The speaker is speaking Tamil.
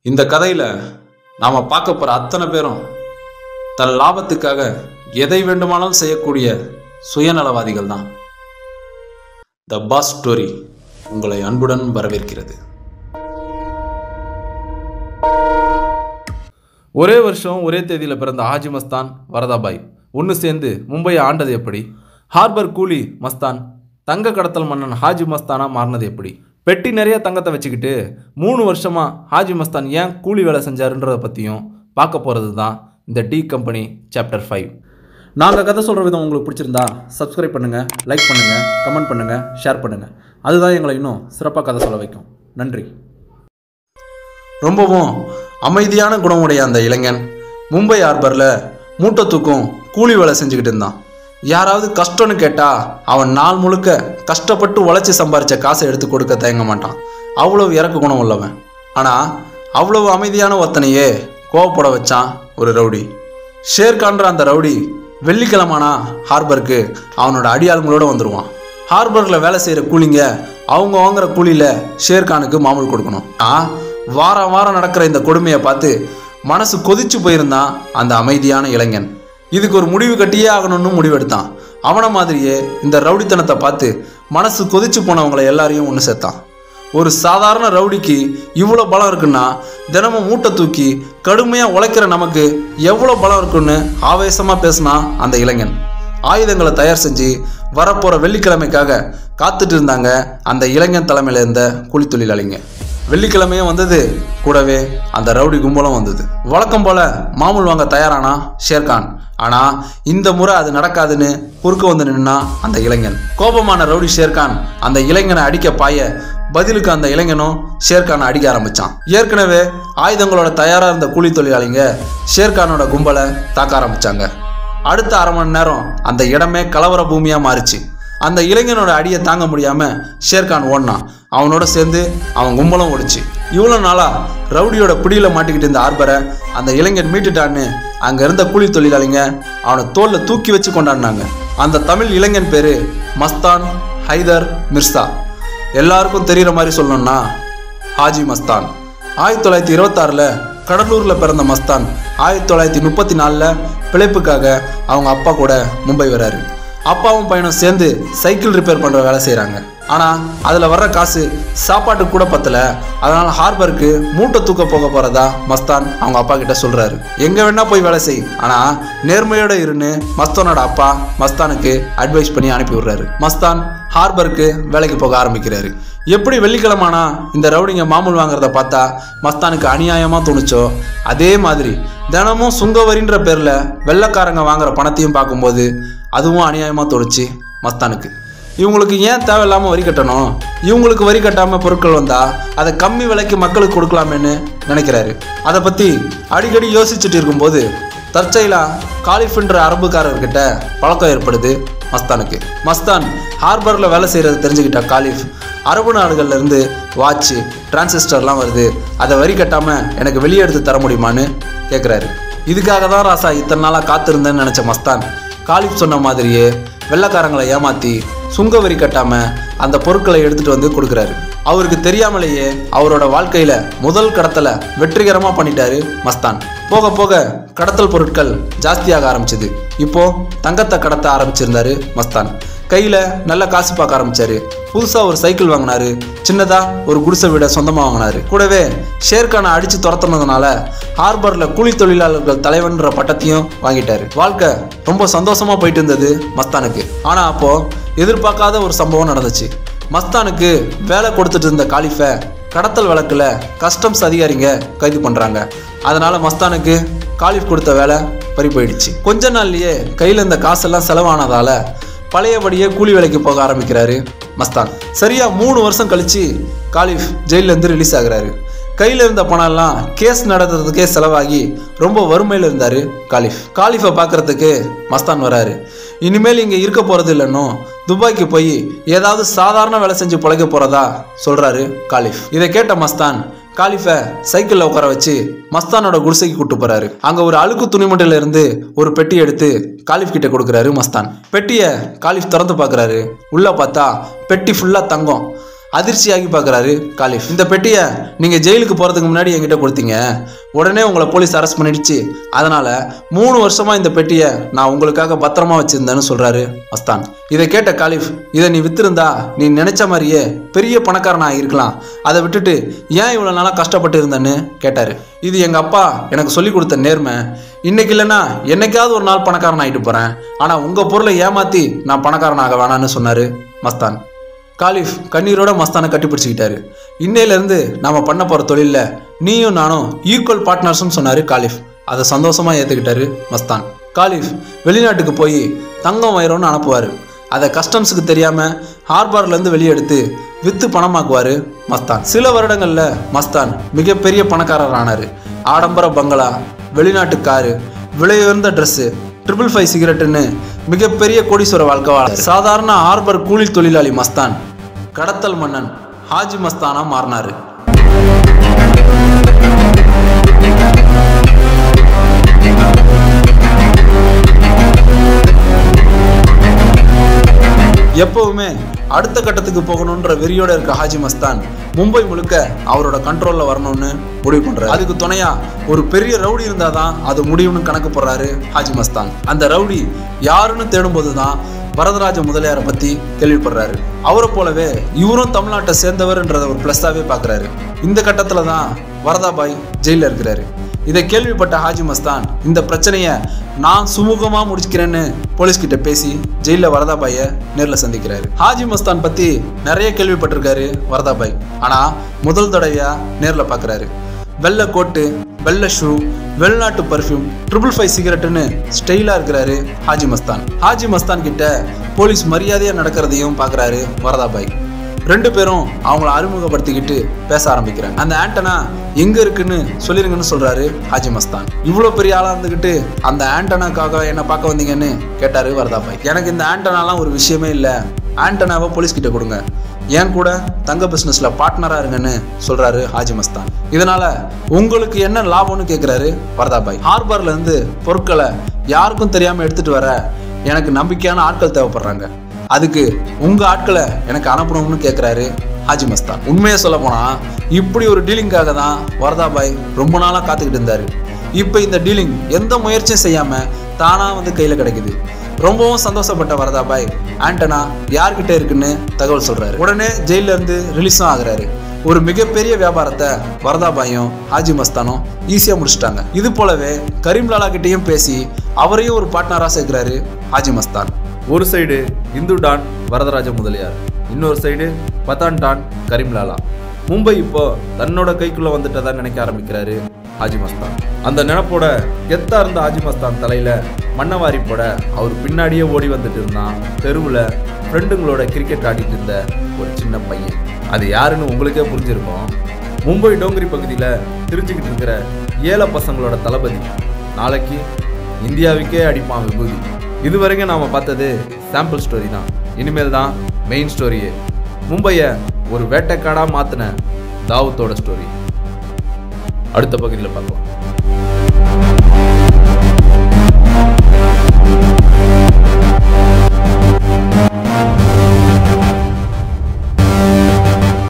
இந்த கதையில் நாம் பார்க்க போகிற அத்தனை பேரும் தன் லாபத்துக்காக எதை வேண்டுமானாலும் செய்யக்கூடிய சுயநலவாதிகள் தான் த பாஸ் ஸ்டோரி உங்களை அன்புடன் வரவேற்கிறது ஒரே வருஷம் ஒரே தேதியில் பிறந்த ஹாஜி மஸ்தான் வரதாபாய் ஒன்று சேர்ந்து மும்பையை ஆண்டது எப்படி ஹார்பர் கூலி மஸ்தான் தங்க கடத்தல் மன்னன் ஹாஜி மஸ்தானா மாறினது எப்படி பெட்டி நிறைய தங்கத்தை வச்சுக்கிட்டு மூணு வருஷமாக ஹாஜி மஸ்தான் ஏன் கூலி வேலை செஞ்சாருன்றதை பற்றியும் பார்க்க போகிறது தான் இந்த டி கம்பெனி சாப்டர் ஃபைவ் நாங்கள் கதை சொல்கிற விதம் உங்களுக்கு பிடிச்சிருந்தா சப்ஸ்கிரைப் பண்ணுங்கள் லைக் பண்ணுங்கள் கமெண்ட் பண்ணுங்கள் ஷேர் பண்ணுங்கள் அதுதான் எங்களை இன்னும் சிறப்பாக கதை சொல்ல வைக்கும் நன்றி ரொம்பவும் அமைதியான குணமுடைய அந்த இளைஞன் மும்பை ஹார்பரில் மூட்டை தூக்கும் கூலி வேலை செஞ்சுக்கிட்டு இருந்தான் யாராவது கஷ்டம்னு கேட்டா அவன் நாள் முழுக்க கஷ்டப்பட்டு உழைச்சி சம்பாரிச்ச காசை எடுத்து கொடுக்க தயங்க மாட்டான் அவ்வளவு இறக்க குணம் உள்ளவன் ஆனால் அவ்வளவு அமைதியான ஒருத்தனையே கோவப்பட வச்சான் ஒரு ரவுடி ஷேர்கான்ற அந்த ரவுடி வெள்ளிக்கிழமானா ஹார்பருக்கு அவனோட அடியாளுங்களோட வந்துடுவான் ஹார்பரில் வேலை செய்கிற கூலிங்க அவங்க வாங்குற கூலியில் ஷேர்கானுக்கு மாமூல் கொடுக்கணும் ஆ வாரம் வாரம் நடக்கிற இந்த கொடுமையை பார்த்து மனசு கொதிச்சு போயிருந்தான் அந்த அமைதியான இளைஞன் இதுக்கு ஒரு முடிவு கட்டியே ஆகணும்னு முடிவெடுத்தான் அவனை மாதிரியே இந்த ரவுடித்தனத்தை பார்த்து மனசு கொதிச்சு போனவங்களை எல்லாரையும் ஒன்று சேர்த்தான் ஒரு சாதாரண ரவுடிக்கு இவ்வளோ பலம் இருக்குன்னா தினமும் மூட்டை தூக்கி கடுமையாக உழைக்கிற நமக்கு எவ்வளோ பலம் இருக்குன்னு ஆவேசமாக பேசினான் அந்த இளைஞன் ஆயுதங்களை தயார் செஞ்சு வரப்போகிற வெள்ளிக்கிழமைக்காக காத்துட்டு இருந்தாங்க அந்த இளைஞன் தலைமையில் இருந்த கூலி தொழிலாளிங்க வெள்ளிக்கிழமையும் வந்தது கூடவே அந்த ரவுடி கும்பலும் வந்தது வழக்கம் போல மாமூல் வாங்க தயாரானா ஷேர்கான் ஆனா இந்த முறை அது நடக்காதுன்னு குறுக்க வந்து நின்னா அந்த இளைஞன் கோபமான ரவுடி ஷேர்கான் அந்த இளைஞனை அடிக்க பாய பதிலுக்கு அந்த இளைஞனும் ஷேர்கானை அடிக்க ஆரம்பிச்சான் ஏற்கனவே ஆயுதங்களோட தயாரா இருந்த கூலி தொழிலாளிங்க ஷேர்கானோட கும்பலை தாக்க ஆரம்பிச்சாங்க அடுத்த அரை மணி நேரம் அந்த இடமே கலவர பூமியா மாறிச்சு அந்த இளைஞனோட அடியை தாங்க முடியாம ஷேர்கான் ஓடினான் அவனோட சேர்ந்து அவன் கும்பலும் ஓடிச்சு இவ்வளோ நாளா ரவுடியோட பிடியில மாட்டிக்கிட்டு இருந்த ஆர்பரை அந்த இளைஞன் மீட்டுட்டான்னு அங்க இருந்த கூலி தொழிலாளிங்க அவனை தோல்ல தூக்கி வச்சு கொண்டாடினாங்க அந்த தமிழ் இளைஞன் பேரு மஸ்தான் ஹைதர் மிர்சா எல்லாருக்கும் தெரிகிற மாதிரி சொல்லணும்னா ஹாஜி மஸ்தான் ஆயிரத்தி தொள்ளாயிரத்தி இருபத்தாறில் கடலூரில் பிறந்த மஸ்தான் ஆயிரத்தி தொள்ளாயிரத்தி முப்பத்தி நாலில் பிழைப்புக்காக அவங்க அப்பா கூட மும்பை வராரு அப்பாவும் பையனும் சேர்ந்து சைக்கிள் ரிப்பேர் பண்ணுற வேலை செய்கிறாங்க ஆனால் அதில் வர்ற காசு சாப்பாட்டுக்கு கூட பத்தல அதனால் ஹார்பருக்கு மூட்டை தூக்க போக போகிறதா மஸ்தான் அவங்க அப்பா கிட்ட சொல்கிறாரு எங்கே வேணா போய் வேலை செய் ஆனால் நேர்மையோட இருன்னு மஸ்தானோட அப்பா மஸ்தானுக்கு அட்வைஸ் பண்ணி அனுப்பி விடுறாரு மஸ்தான் ஹார்பருக்கு வேலைக்கு போக ஆரம்பிக்கிறாரு எப்படி வெள்ளிக்கிழமானா இந்த ரவுடிங்க மாமூல் வாங்குறத பார்த்தா மஸ்தானுக்கு அநியாயமாக தோணுச்சோ அதே மாதிரி தினமும் சுங்கவரின்ற பேரில் வெள்ளைக்காரங்க வாங்குற பணத்தையும் பார்க்கும்போது அதுவும் அநியாயமாக தோணுச்சு மஸ்தானுக்கு இவங்களுக்கு ஏன் தேவையில்லாமல் வரி கட்டணும் இவங்களுக்கு வரி கட்டாமல் பொருட்கள் வந்தால் அதை கம்மி விலைக்கு மக்களுக்கு கொடுக்கலாமேன்னு நினைக்கிறாரு அதை பற்றி அடிக்கடி யோசிச்சுட்டு இருக்கும்போது தற்செயலா காலிஃப்ன்ற அரபுக்காரர்கிட்ட பழக்கம் ஏற்படுது மஸ்தானுக்கு மஸ்தான் ஹார்பரில் வேலை செய்கிறத தெரிஞ்சுக்கிட்ட காலிஃப் அரபு நாடுகள்ல இருந்து வாட்ச் டிரான்சிஸ்டர்லாம் வருது அதை வரி கட்டாமல் எனக்கு வெளியே எடுத்து தர முடியுமான்னு கேட்குறாரு இதுக்காக தான் ராசா இத்தனை நாளாக காத்திருந்தேன்னு நினச்ச மஸ்தான் காலிஃப் சொன்ன மாதிரியே வெள்ளைக்காரங்களை ஏமாற்றி சுங்க வரி கட்டாமல் அந்த பொருட்களை எடுத்துகிட்டு வந்து கொடுக்குறாரு அவருக்கு தெரியாமலேயே அவரோட வாழ்க்கையில் முதல் கடத்தலை வெற்றிகரமாக பண்ணிட்டாரு மஸ்தான் போக போக கடத்தல் பொருட்கள் ஜாஸ்தியாக ஆரம்பிச்சது இப்போ தங்கத்தை கடத்த ஆரம்பிச்சிருந்தாரு மஸ்தான் கையில் நல்ல காசு பார்க்க ஆரம்பிச்சாரு புதுசாக ஒரு சைக்கிள் வாங்கினாரு சின்னதாக ஒரு குடிசை வீடை சொந்தமாக வாங்கினாரு கூடவே ஷேர்கானை அடித்து துரத்துனதுனால ஹார்பரில் கூலி தொழிலாளர்கள் தலைவன்ற பட்டத்தையும் வாங்கிட்டாரு வாழ்க்கை ரொம்ப சந்தோஷமாக போயிட்டு இருந்தது மஸ்தானுக்கு ஆனால் அப்போது எதிர்பார்க்காத ஒரு சம்பவம் நடந்துச்சு மஸ்தானுக்கு வேலை கொடுத்துட்டு இருந்த காலிஃபை கடத்தல் வழக்கில் கஸ்டம்ஸ் அதிகாரிங்க கைது பண்ணுறாங்க அதனால மஸ்தானுக்கு காலிஃப் கொடுத்த வேலை பறி போயிடுச்சு கொஞ்ச நாள்லயே கையில் இருந்த காசெல்லாம் செலவானதால பழையபடியே கூலி வேலைக்கு போக ஆரம்பிக்கிறாரு மஸ்தான் சரியா மூணு வருஷம் கழிச்சு காலிஃப் ஜெயில்ல இருந்து ரிலீஸ் ஆகுறாரு கையில் இருந்த பணம்லாம் கேஸ் நடத்துறதுக்கே செலவாகி ரொம்ப வறுமையில் இருந்தார் காலிஃப் காலிஃபை பார்க்கறதுக்கு மஸ்தான் வராரு இனிமேல் இங்கே இருக்க போகிறது இல்லைன்னு துபாய்க்கு போய் ஏதாவது சாதாரண வேலை செஞ்சு பிழைக்க போகிறதா சொல்கிறாரு காலிஃப் இதை கேட்ட மஸ்தான் காலிஃபை சைக்கிளில் உட்கார வச்சு மஸ்தானோட குடிசைக்கு கூட்டு போறாரு அங்க ஒரு அழுக்கு துணிமண்டில இருந்து ஒரு பெட்டி எடுத்து காலிஃப் கிட்ட கொடுக்குறாரு மஸ்தான் பெட்டியை காலிஃப் திறந்து பார்க்கறாரு உள்ள பார்த்தா பெட்டி ஃபுல்லா தங்கம் அதிர்ச்சியாகி பார்க்குறாரு காலிஃப் இந்த பெட்டியை நீங்கள் ஜெயிலுக்கு போகிறதுக்கு முன்னாடி என்கிட்ட கொடுத்தீங்க உடனே உங்களை போலீஸ் அரெஸ்ட் பண்ணிடுச்சு அதனால் மூணு வருஷமாக இந்த பெட்டியை நான் உங்களுக்காக பத்திரமா வச்சுருந்தேன்னு சொல்கிறாரு மஸ்தான் இதை கேட்ட காலிஃப் இதை நீ வித்திருந்தா நீ நினைச்ச மாதிரியே பெரிய பணக்காரனா இருக்கலாம் அதை விட்டுட்டு ஏன் இவ்வளோ நாளாக கஷ்டப்பட்டு இருந்தேன்னு கேட்டார் இது எங்கள் அப்பா எனக்கு சொல்லி கொடுத்த நேர்மை இன்னைக்கு இல்லைன்னா என்னைக்காவது ஒரு நாள் பணக்காரன் ஆகிட்டு போகிறேன் ஆனால் உங்கள் பொருளை ஏமாற்றி நான் பணக்காரனாக வேணான்னு சொன்னார் மஸ்தான் காலிஃப் கண்ணீரோட மஸ்தானை கட்டிப்பிடிச்சிக்கிட்டாரு இன்னையிலேருந்து நாம பண்ண போகிற தொழிலில் நீயும் நானும் ஈக்குவல் பார்ட்னர்ஸ்னு சொன்னார் காலிஃப் அதை சந்தோஷமாக ஏற்றுக்கிட்டாரு மஸ்தான் காலிஃப் வெளிநாட்டுக்கு போய் தங்கம் வைரம்னு அனுப்புவார் அதை கஸ்டம்ஸுக்கு தெரியாமல் ஹார்பர்லேருந்து வெளியே எடுத்து விற்று பணமாக்குவார் மஸ்தான் சில வருடங்களில் மஸ்தான் மிகப்பெரிய பணக்காரர் ஆனார் ஆடம்பர பங்களா வெளிநாட்டு காரு விலையுயர்ந்த ட்ரெஸ்ஸு ட்ரிபிள் ஃபைவ் சிகரெட்டுன்னு மிகப்பெரிய கோடீஸ்வர வாழ்க்கை வாழ சாதாரண ஹார்பர் கூலி தொழிலாளி மஸ்தான் கடத்தல் மன்னன் ஹாஜி மஸ்தானா மாறினாரு எப்பவுமே அடுத்த கட்டத்துக்கு போகணுன்ற வெறியோட இருக்க ஹாஜி மஸ்தான் மும்பை முழுக்க அவரோட கண்ட்ரோல்ல வரணும்னு முடிவு பண்றாரு அதுக்கு துணையா ஒரு பெரிய ரவுடி இருந்தாதான் அது முடியும்னு கணக்கு போடுறாரு ஹாஜி மஸ்தான் அந்த ரவுடி யாருன்னு தேடும்போது தான் வரதராஜ முதலியாரை பத்தி கேள்விப்படுறாரு அவரை போலவே இவரும் தமிழ்நாட்டை சேர்ந்தவர்ன்றத ஒரு பிளஸ்ஸாவே பார்க்கறாரு இந்த கட்டத்துல தான் வரதாபாய் ஜெயில இருக்கிறாரு இதை கேள்விப்பட்ட ஹாஜி மஸ்தான் இந்த பிரச்சனையை நான் சுமூகமா முடிச்சுக்கிறேன்னு போலீஸ் கிட்ட பேசி ஜெயில வரதாபாய நேர்ல சந்திக்கிறாரு ஹாஜி மஸ்தான் பத்தி நிறைய கேள்விப்பட்டிருக்காரு வரதாபாய் ஆனா முதல் தடவையா நேர்ல பார்க்கறாரு வெள்ளை கோட்டு வெள்ளை ஷூ வெளிநாட்டு பர்ஃப்யூம் ட்ரிபிள் ஃபைவ் சிகரெட்டுன்னு ஸ்டைலாக இருக்கிறாரு ஹாஜி மஸ்தான் ஹாஜி மஸ்தான் கிட்ட போலீஸ் மரியாதையாக நடக்கிறதையும் பார்க்குறாரு வரதாபாய் ரெண்டு பேரும் அவங்கள அறிமுகப்படுத்திக்கிட்டு பேச ஆரம்பிக்கிறாங்க அந்த ஆண்டனா எங்க இருக்குன்னு சொல்லிருங்கன்னு சொல்றாரு ஹாஜி மஸ்தான் இவ்வளோ பெரிய ஆளா இருந்துக்கிட்டு அந்த ஆண்டனாக்காக என்ன பார்க்க வந்தீங்கன்னு கேட்டாரு வரதாபாய் எனக்கு இந்த ஆண்டனாலாம் ஒரு விஷயமே இல்லை ஆண்டனாவை போலீஸ் கிட்ட கொடுங்க ஏன் கூட தங்க பிசினஸ்ல பார்ட்னரா இருங்கன்னு சொல்றாரு ஹாஜி மஸ்தான் இதனால உங்களுக்கு என்ன லாபம்னு கேட்கிறாரு வரதாபாய் ஹார்பர்ல இருந்து பொருட்களை யாருக்கும் தெரியாம எடுத்துட்டு வர எனக்கு நம்பிக்கையான ஆட்கள் தேவைப்படுறாங்க அதுக்கு உங்க ஆட்களை எனக்கு அனுப்பணும்னு கேட்குறாரு ஹாஜி மஸ்தான் உண்மையை சொல்ல போனா இப்படி ஒரு டீலிங்காக தான் வரதாபாய் ரொம்ப நாளா காத்துக்கிட்டு இருந்தாரு இப்போ இந்த டீலிங் எந்த முயற்சியும் செய்யாம தானா வந்து கையில கிடைக்குது ரொம்பவும் சந்தோஷப்பட்ட வரதாபாய் ஆண்டனா யார்கிட்ட இருக்குன்னு தகவல் சொல்றாரு உடனே ஜெயில இருந்து ரிலீஸும் ஆகுறாரு ஒரு மிகப்பெரிய வியாபாரத்தை வரதாபாயும் ஹாஜி மஸ்தானும் ஈஸியாக முடிச்சிட்டாங்க இது போலவே கரீம்லாலா கிட்டேயும் பேசி அவரையும் ஒரு பார்ட்னராக சேர்க்கிறாரு ஹாஜி மஸ்தான் ஒரு சைடு இந்து டான் வரதராஜ முதலியார் இன்னொரு சைடு பதான் டான் கரீம்லாலா மும்பை இப்போ தன்னோட கைக்குள்ள வந்துட்டதா நினைக்க ஆரம்பிக்கிறாரு ஹாஜி மஸ்தான் அந்த நினப்போட கெத்தா இருந்த ஹாஜி மஸ்தான் தலையில மண்ணவாரி போட அவர் பின்னாடியே ஓடி வந்துட்டு இருந்தான் தெருவில் ஃப்ரெண்டுங்களோட கிரிக்கெட் ஆடிட்டு இருந்த ஒரு சின்ன பையன் அது யாருன்னு உங்களுக்கே புரிஞ்சிருக்கும் மும்பை டோங்கரி பகுதியில் தெரிஞ்சுக்கிட்டு இருக்கிற ஏழை பசங்களோட தளபதி நாளைக்கு இந்தியாவுக்கே அடிப்பான் விபூதி இது வரைக்கும் நாம் பார்த்தது சாம்பிள் ஸ்டோரி தான் இனிமேல் தான் மெயின் ஸ்டோரியே மும்பையை ஒரு வேட்டைக்காடாக மாற்றின தாவூத்தோட ஸ்டோரி அடுத்த பகுதியில் பார்க்கலாம்